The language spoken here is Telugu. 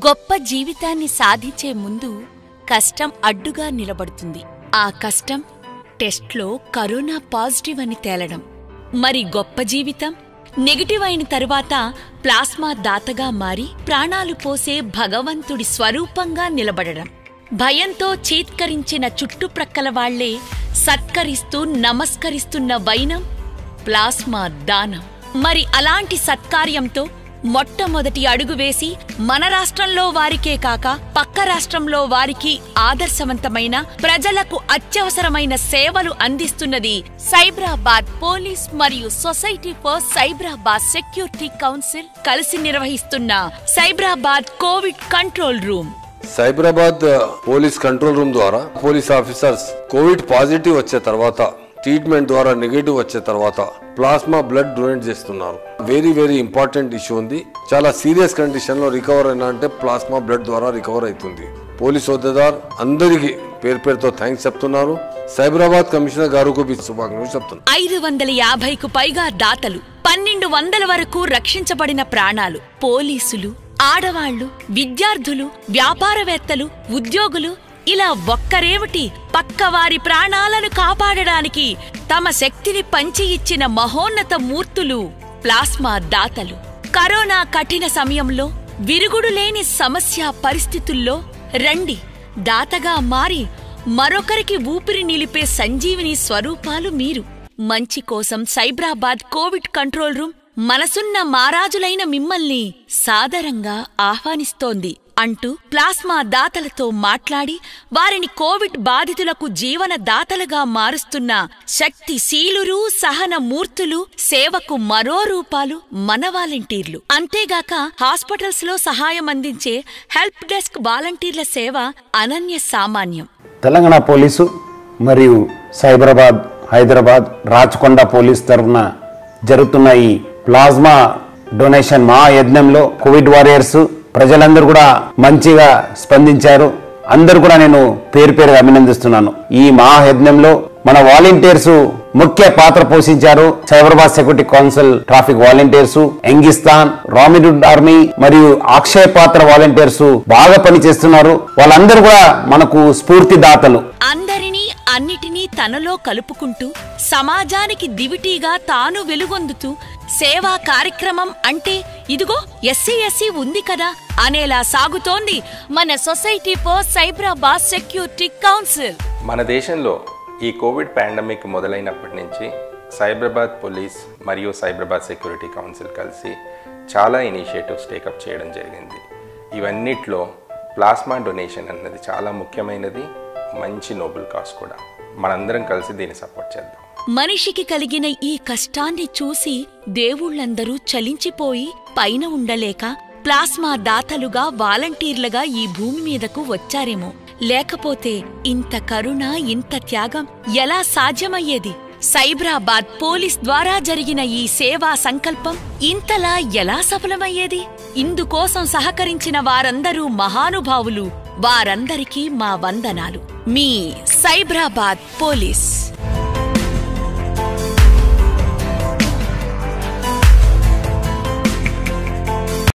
గొప్ప జీవితాన్ని సాధించే ముందు కష్టం అడ్డుగా నిలబడుతుంది ఆ కష్టం టెస్ట్లో కరోనా పాజిటివ్ అని తేలడం మరి గొప్ప జీవితం నెగిటివ్ అయిన తరువాత ప్లాస్మా దాతగా మారి ప్రాణాలు పోసే భగవంతుడి స్వరూపంగా నిలబడడం భయంతో చీత్కరించిన చుట్టుప్రక్కల వాళ్లే సత్కరిస్తూ నమస్కరిస్తున్న వైనం ప్లాస్మా దానం మరి అలాంటి సత్కార్యంతో మొట్టమొదటి అడుగు వేసి మన రాష్ట్రంలో వారికే కాక పక్క రాష్ట్రంలో వారికి ఆదర్శవంతమైన ప్రజలకు అత్యవసరమైన సేవలు అందిస్తున్నది సైబరాబాద్ పోలీస్ మరియు society for Cyberabad security council కలిసి నిర్వహిస్తున్న Cyberabad covid control room Cyberabad police control room ద్వారా పోలీస్ ఆఫీసర్స్ కోవిడ్ పాజిటివ్ వచ్చే తర్వాత ట్రీట్మెంట్ ద్వారా నెగిటివ్ వచ్చే తర్వాత ప్లాస్మా బ్లడ్ డొనేట్ చేస్తున్నారు వెరీ వెరీ ఇంపార్టెంట్ ఇష్యూ ఉంది చాలా సీరియస్ కండిషన్ లో రికవర్ అయినా అంటే ప్లాస్మా బ్లడ్ ద్వారా రికవర్ అవుతుంది పోలీస్ హోదాదార్ అందరికీ పేరు పేరుతో థ్యాంక్స్ చెప్తున్నారు సైబరాబాద్ కమిషనర్ గారికి బి శుభాకాంక్షలు చెప్తున్నారు ఐదు వందల యాభైకు పైగా దాతలు పన్నెండు వందల వరకు రక్షించబడిన ప్రాణాలు పోలీసులు ఆడవాళ్లు విద్యార్థులు వ్యాపారవేత్తలు ఉద్యోగులు ఇలా ఒక్కరేమిటి పక్కవారి ప్రాణాలను కాపాడడానికి తమ శక్తిని పంచి ఇచ్చిన మహోన్నత మూర్తులు ప్లాస్మా దాతలు కరోనా కఠిన సమయంలో విరుగుడు లేని సమస్య పరిస్థితుల్లో రండి దాతగా మారి మరొకరికి ఊపిరి నిలిపే సంజీవిని స్వరూపాలు మీరు మంచి కోసం సైబరాబాద్ కోవిడ్ కంట్రోల్ రూమ్ మనసున్న మారాజులైన మిమ్మల్ని సాదరంగా ఆహ్వానిస్తోంది అంటూ ప్లాస్మా దాతలతో మాట్లాడి వారిని కోవిడ్ బాధితులకు జీవన దాతలుగా మారుస్తున్న శక్తిశీలురు సహన మూర్తులు సేవకు మరో రూపాలు మన వాలంటీర్లు అంతేగాక హాస్పిటల్స్ లో సహాయం అందించే హెల్ప్ డెస్క్ వాలంటీర్ల సేవ అనన్య సామాన్యం తెలంగాణ పోలీసు మరియు సైబరాబాద్ హైదరాబాద్ రాచకొండ పోలీస్ తరఫున జరుగుతున్న ఈ ప్లాస్మా డొనేషన్ మా యజ్ఞంలో కోవిడ్ వారియర్స్ ప్రజలందరూ కూడా మంచిగా స్పందించారు అందరూ కూడా నేను పేరు పేరుగా అభినందిస్తున్నాను ఈ మహాయజ్ఞంలో మన వాలంటీర్స్ ముఖ్య పాత్ర పోషించారు Cyberabad security council traffic volunteers ఎంగిస్తాన్ రామిరుడ్ ఆర్మీ మరియు అక్షయ పాత్ర వాలంటీర్స్ బాగా పనిచేస్తున్నారు వాళ్ళందరూ కూడా మనకు స్ఫూర్తిదాతలు అందరినీ అన్నిటినీ తనలో కలుపుకుంటూ సమాజానికి దివిటీగా తాను వెలుగొందుతూ సేవా కార్యక్రమం అంటే ఇదిగో ఎస్సీ ఎస్సీ ఉంది కదా అనేలా సాగుతోంది మన society for Cyberabad security council మన దేశంలో ఈ కోవిడ్ పాండమిక్ మొదలైనప్పటి నుంచి సైబరాబాద్ పోలీస్ మరియు సైబరాబాద్ సెక్యూరిటీ కౌన్సిల్ కలిసి చాలా ఇనిషియేటివ్స్ టేకప్ చేయడం జరిగింది ఇవన్నిట్లో ప్లాస్మా డొనేషన్ అన్నది చాలా ముఖ్యమైనది మంచి నోబెల్ కాజ్ కూడా మనందరం కలిసి దీన్ని సపోర్ట్ చేద్దాం మనిషికి కలిగిన ఈ కష్టాన్ని చూసి దేవుళ్ళందరూ చలించిపోయి పైన ఉండలేక ప్లాస్మా దాతలుగా వాలంటీర్లుగా ఈ భూమి మీదకు వచ్చారేమో లేకపోతే ఇంత కరుణ ఇంత త్యాగం ఎలా సాధ్యమయ్యేది సైబరాబాద్ పోలీస్ ద్వారా జరిగిన ఈ సేవా సంకల్పం ఇంతలా ఎలా సఫలమయ్యేది ఇందుకోసం సహకరించిన వారందరూ మహానుభావులు వారందరికీ మా వందనాలు మీ సైబరాబాద్ పోలీస్